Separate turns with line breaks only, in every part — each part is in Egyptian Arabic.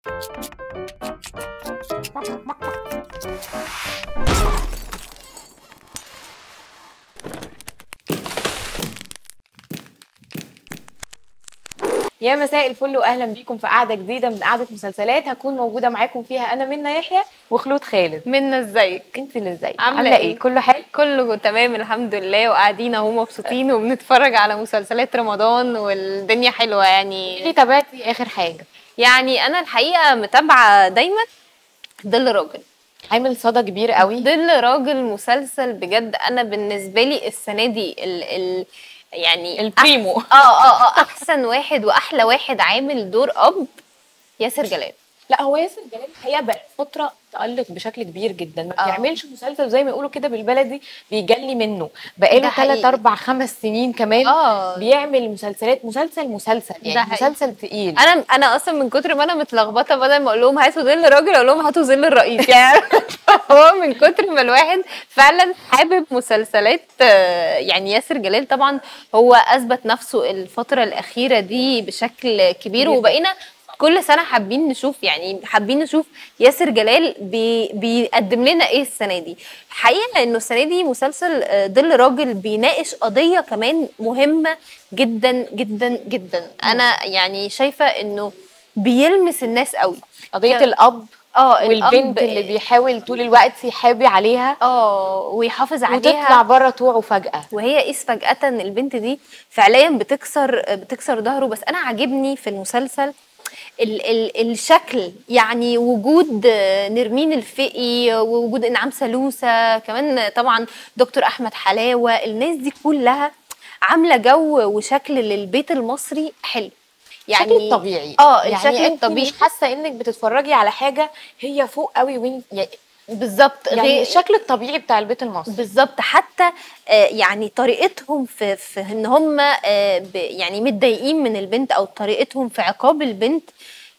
يا مساء الفل واهلا بيكم في قعده جديده من قعده مسلسلات هكون موجوده معاكم فيها انا منى يحيى وخلود خالد
منا ازيك
انت اللي ازاي
عاملة إيه؟
كله حلو
كله تمام الحمد لله وقاعدين اهو مبسوطين وبنتفرج على مسلسلات رمضان والدنيا حلوه يعني
اللي تابعتي اخر حاجه
يعني انا الحقيقه متابعه دايما ظل راجل
عامل صدى كبير قوي
ظل راجل مسلسل بجد انا بالنسبه لي السنه دي ال ال يعني
البريمو.
أح- اه اه اه احسن واحد واحلى واحد عامل دور اب ياسر جلال
لا هو ياسر جلال الحقيقه بقى فتره تألق بشكل كبير جدا ما
آه.
بيعملش مسلسل زي ما يقولوا كده بالبلدي بيجلي منه بقاله
ده
3
حقيقي.
4 5 سنين كمان
اه
بيعمل مسلسلات مسلسل مسلسل
ده
يعني
حقيقي.
مسلسل تقيل
انا انا اصلا من كتر ما انا متلخبطه بدل ما اقول لهم هاتوا ظل راجل اقول لهم هاتوا ظل الرئيس يعني هو من كتر ما الواحد فعلا حابب مسلسلات آه، يعني ياسر جلال طبعا هو اثبت نفسه الفتره الاخيره دي بشكل كبير
جداً.
وبقينا كل سنه حابين نشوف يعني حابين نشوف ياسر جلال بي بيقدم لنا ايه السنه دي الحقيقه انه السنه دي مسلسل آه، ظل راجل بيناقش قضيه كمان مهمه جدا جدا جدا انا يعني شايفه انه بيلمس الناس قوي
قضيه
ك-
الاب
اه
والبنت
الأب-
اللي بيحاول طول الوقت يحابي عليها
اه ويحافظ عليها
وتطلع بره طوعه فجاه
وهي قيس فجأة البنت دي فعليا بتكسر بتكسر ظهره بس انا عاجبني في المسلسل ال ال الشكل يعني وجود آه، نرمين الفقي ووجود انعام سلوسة كمان طبعا دكتور احمد حلاوة الناس دي كلها عاملة جو وشكل للبيت المصري حلو
يعني الشكل الطبيعي
اه
يعني
الشكل
انت
الطبيعي
مش حاسه انك بتتفرجي على حاجه هي فوق قوي وين يعني,
بالظبط
يعني
غير-
الشكل الطبيعي بتاع البيت المصري
بالظبط حتى آه، يعني طريقتهم في, في ان هم آه، ب- يعني متضايقين من البنت او طريقتهم في عقاب البنت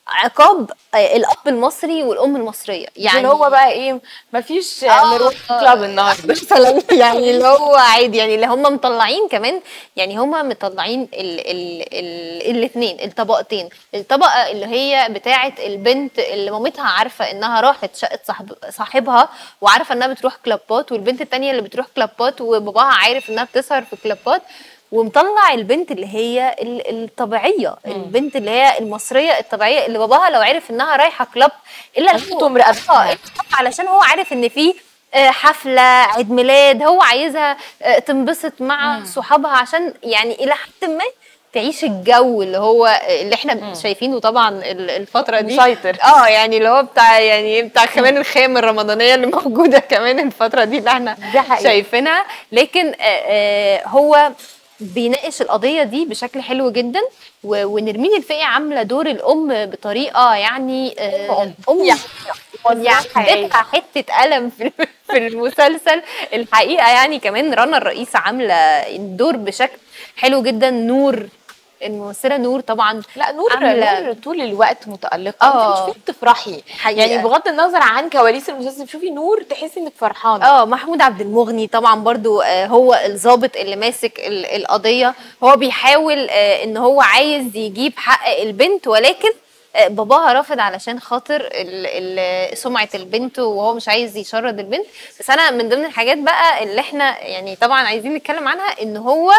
عقاب آه، الاب المصري والام المصريه
يعني
يعني
اللي هو بقى ايه مفيش
آه،
نروح
آه.
كلاب النهارده
مثلا يعني اللي هو عادي يعني اللي هم مطلعين كمان يعني هم مطلعين ال ال ال الاثنين الطبقتين الطبقه اللي هي بتاعه البنت اللي مامتها عارفه انها راحت شقه صاحب صاحبها وعارفه انها بتروح كلابات والبنت التانية اللي بتروح كلابات وباباها عارف انها بتسهر في كلابات ومطلع البنت اللي هي ال- الطبيعيه البنت اللي هي المصريه الطبيعيه اللي باباها لو عرف انها رايحه كلاب الا لو-
هتقوم رقبتها.
اه علشان هو عارف ان في آه، حفله عيد ميلاد هو عايزها آه، تنبسط مع صحابها عشان يعني الى حد ما تعيش الجو اللي هو اللي احنا شايفينه طبعا ال- الفتره دي
مسيطر.
اه يعني اللي هو بتاع يعني بتاع كمان الخيام الرمضانيه اللي موجوده كمان الفتره دي اللي احنا
دي حقيقة.
شايفينها لكن آه، آه، هو بيناقش القضيه دي بشكل حلو جدا و- ونرمين الفقي عامله دور الام بطريقه يعني آه،
أم.
ام
يعني
يعني اديتها حته قلم في في المسلسل الحقيقه يعني كمان رنا الرئيس عامله الدور بشكل حلو جدا نور الممثله نور طبعا
لا نور
عاملة-
نور طول الوقت متألقة
آه.
انت مش فين تفرحي
حقيقة.
يعني بغض النظر عن كواليس المسلسل تشوفي نور تحسي انك فرحانة
اه محمود عبد المغني طبعا برضو آه، هو الضابط اللي ماسك ال- القضيه هو بيحاول آه، ان هو عايز يجيب حق البنت ولكن آه، باباها رافض علشان خاطر ال- ال- سمعه البنت وهو مش عايز يشرد البنت بس انا من ضمن الحاجات بقى اللي احنا يعني طبعا عايزين نتكلم عنها ان هو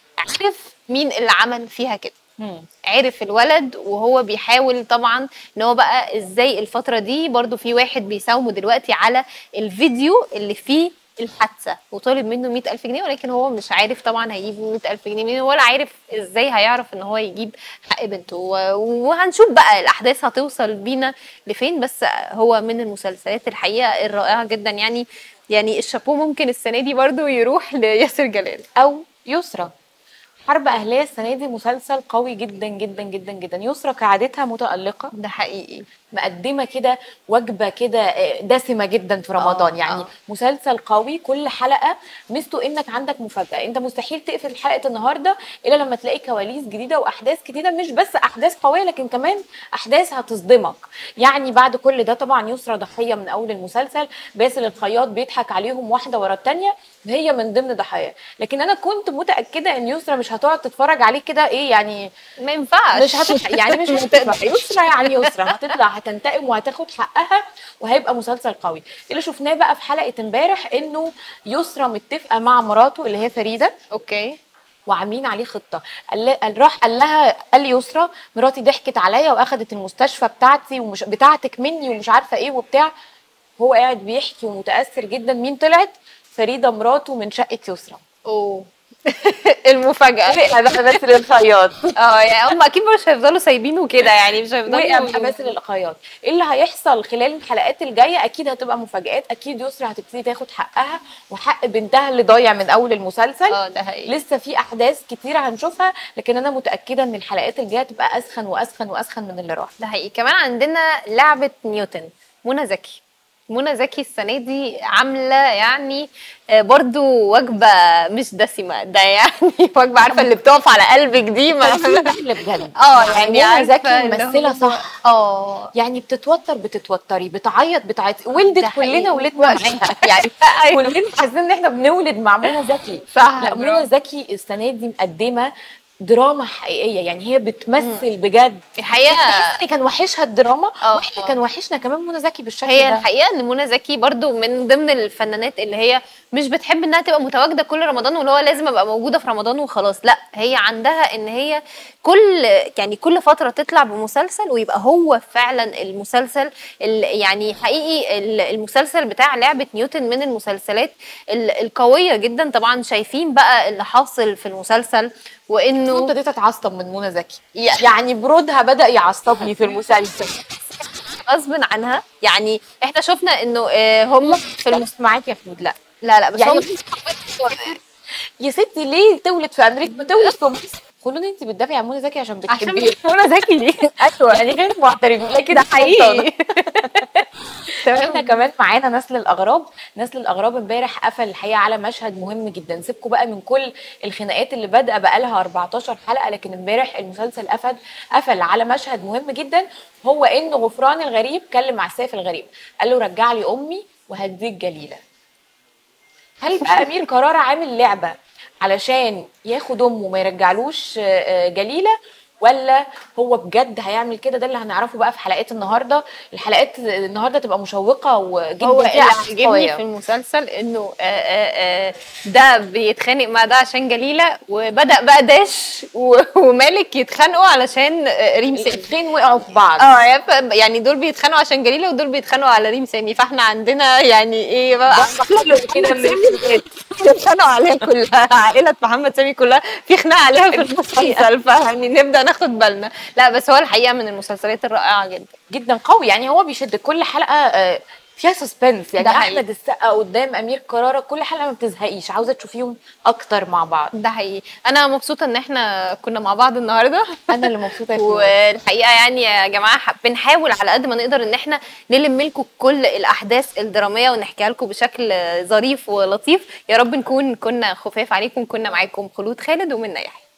عرف مين اللي عمل فيها كده
مم.
عرف الولد وهو بيحاول طبعا ان هو بقى ازاي الفتره دي برضو في واحد بيساومه دلوقتي على الفيديو اللي فيه الحادثه وطالب منه مئة ألف جنيه ولكن هو مش عارف طبعا هيجيب مئة ألف جنيه منين ولا عارف ازاي هيعرف ان هو يجيب حق بنته و- وهنشوف بقى الاحداث هتوصل بينا لفين بس هو من المسلسلات الحقيقه الرائعه جدا يعني يعني الشابو ممكن السنه دي برضو يروح لياسر جلال
او يسرى حرب اهليه السنه دي مسلسل قوي جدا جدا جدا جدا يسرى كعادتها متالقه
ده حقيقي
مقدمه كده وجبه كده آه، دسمه جدا في رمضان
آه،
يعني
آه.
مسلسل قوي كل حلقه ميزته انك عندك مفاجاه انت مستحيل تقفل حلقه النهارده الا لما تلاقي كواليس جديده واحداث جديده مش بس احداث قويه لكن كمان احداث هتصدمك يعني بعد كل ده طبعا يسرى ضحيه من اول المسلسل باسل الخياط بيضحك عليهم واحده ورا الثانيه هي من ضمن ضحايا لكن انا كنت متاكده ان يسرى مش مش هتقعد تتفرج عليه كده ايه يعني
ما ينفعش
مش هتضحك يعني مش هتقدر يسرى يعني يسرى هتطلع هتنتقم وهتاخد حقها وهيبقى مسلسل قوي اللي شفناه بقى في حلقه امبارح انه يسرى متفقه مع مراته اللي هي فريده
اوكي
وعاملين عليه خطه قال ل- قال راح قال لها قال لي يسرى مراتي ضحكت عليا واخدت المستشفى بتاعتي ومش بتاعتك مني ومش عارفه ايه وبتاع هو قاعد بيحكي ومتاثر جدا مين طلعت فريده مراته من شقه يسرى
اوه المفاجاه
وقع بقى بس للخياط
اه يعني هم اكيد مش هيفضلوا سايبينه كده يعني مش هيفضلوا
وقع بقى بس للخياط ايه اللي هيحصل خلال الحلقات الجايه اكيد هتبقى مفاجآت اكيد يسرى هتبتدي تاخد حقها وحق بنتها اللي ضايع من اول المسلسل
اه ده حقيقي
لسه في احداث كتيره هنشوفها لكن انا متاكده ان الحلقات الجايه تبقى اسخن واسخن واسخن من اللي راح
ده حقيقي كمان عندنا لعبة نيوتن منى زكي منى زكي السنة دي عاملة يعني آه، برضو وجبة مش دسمة ده يعني وجبة عارفة اللي بتقف على قلبك دي ما
سهل بجد
اه يعني
منى
عارفة
زكي
اللي
ممثله
هو-
صح
اه
يعني بتتوتر بتتوتري بتعيط بتعيط ولدت
ده حقيقي.
كلنا ولدنا معاها يعني كلنا حاسين ان احنا بنولد مع منى زكي
صح
لا
برافو.
منى زكي السنه دي مقدمه دراما حقيقيه يعني هي بتمثل بجد
الحقيقة
تحس إن كان وحشها الدراما
اه.
واحنا كان وحشنا كمان منى زكي بالشكل
هي
ده
الحقيقه ان منى زكي برضو من ضمن الفنانات اللي هي مش بتحب انها تبقى متواجده كل رمضان واللي هو لازم ابقى موجوده في رمضان وخلاص لا هي عندها ان هي كل يعني كل فتره تطلع بمسلسل ويبقى هو فعلا المسلسل ال- يعني حقيقي ال- المسلسل بتاع لعبه نيوتن من المسلسلات ال- القويه جدا طبعا شايفين بقى اللي حاصل في المسلسل وانه
ابتديت اتعصب من منى زكي
يا-
يعني برودها بدا يعصبني في المسلسل
غصب عنها يعني احنا شفنا انه آه، هم في
لا
المس...
معاك يا فلود لا
لا لا بس
يعني
هم
يا ستي ليه تولد في امريكا ما تولد في مصر خلوني انت بتدافعي عن منى زكي عشان
عشان
بتحبيها
منى زكي دي
ايوه يعني غير معترفين لكن
ده حقيقي
احنا كمان معانا نسل الاغراب نسل الاغراب امبارح قفل الحقيقه على مشهد مهم جدا سيبكم بقى من كل الخناقات اللي بادئه بقالها 14 حلقه لكن امبارح المسلسل قفل قفل على مشهد مهم جدا هو ان غفران الغريب كلم مع سيف الغريب قال له رجع لي امي وهديك جليله هل بقى امير كرارة عامل لعبه علشان ياخد امه وما يرجعلوش آه، آه، جليله ولا هو بجد هيعمل كده ده اللي هنعرفه بقى في حلقات النهارده الحلقات النهارده تبقى مشوقه وجدا
هو
فيها
اللي
أحداث
عجبني
قوية.
في المسلسل انه آه، آه، آه، ده بيتخانق مع ده عشان جليله وبدا بقى داش و- ومالك يتخانقوا علشان آه، ريم سامي
الاثنين وقعوا في بعض
اه يعني ف- يعني دول بيتخانقوا عشان جليله ودول بيتخانقوا على ريم سامي فاحنا عندنا يعني ايه بقى
حلو كده من
بيتخانقوا عليها كلها عائله محمد سامي كلها في خناقه عليها في المسلسل فيعني نبدا ناخد بالنا لا بس هو الحقيقه من المسلسلات الرائعه جدا
جدا قوي يعني هو بيشد كل حلقه آه، فيها سسبنس يعني
ده حقيقي.
احمد السقا قدام امير كرارة كل حلقه ما بتزهقيش عاوزه تشوفيهم اكتر مع بعض
ده حقيقي انا مبسوطه ان احنا كنا مع بعض النهارده
انا اللي مبسوطه يا فلوس.
والحقيقه يعني يا جماعه ح- بنحاول على قد ما نقدر ان احنا نلم لكم كل الاحداث الدراميه ونحكيها لكم بشكل ظريف ولطيف يا رب نكون كنا خفاف عليكم كنا معاكم خلود خالد ومنى يحيى